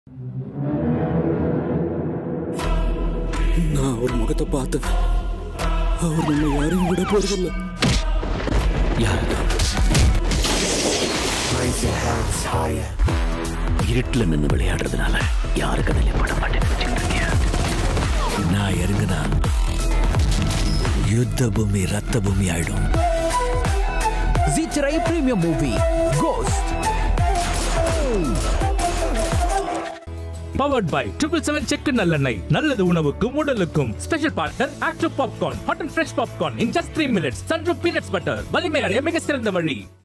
நான் அவர் முகத்தை பார்த்தேன் அவர் நம்ம யாரையும் விட போறதில்ல இருட்டுல நின்று விளையாடுறதுனால யாரு கண்ணிலையும் பட மாட்டேன்னு வச்சுக்கிட்டு இருக்கியா நான் இறங்குனா யுத்த பூமி ரத்த பூமி ஆயிடும் ஜீச்சரை premium movie Ghost powered by triple seven செக்கு நல்லெண்ணெய் நல்லது உணவுக்கும் உடலுக்கும் special partner active popcorn hot and fresh popcorn in just three minutes Sundrop peanuts butter வலிமை அடைய மிக சிறந்த வழி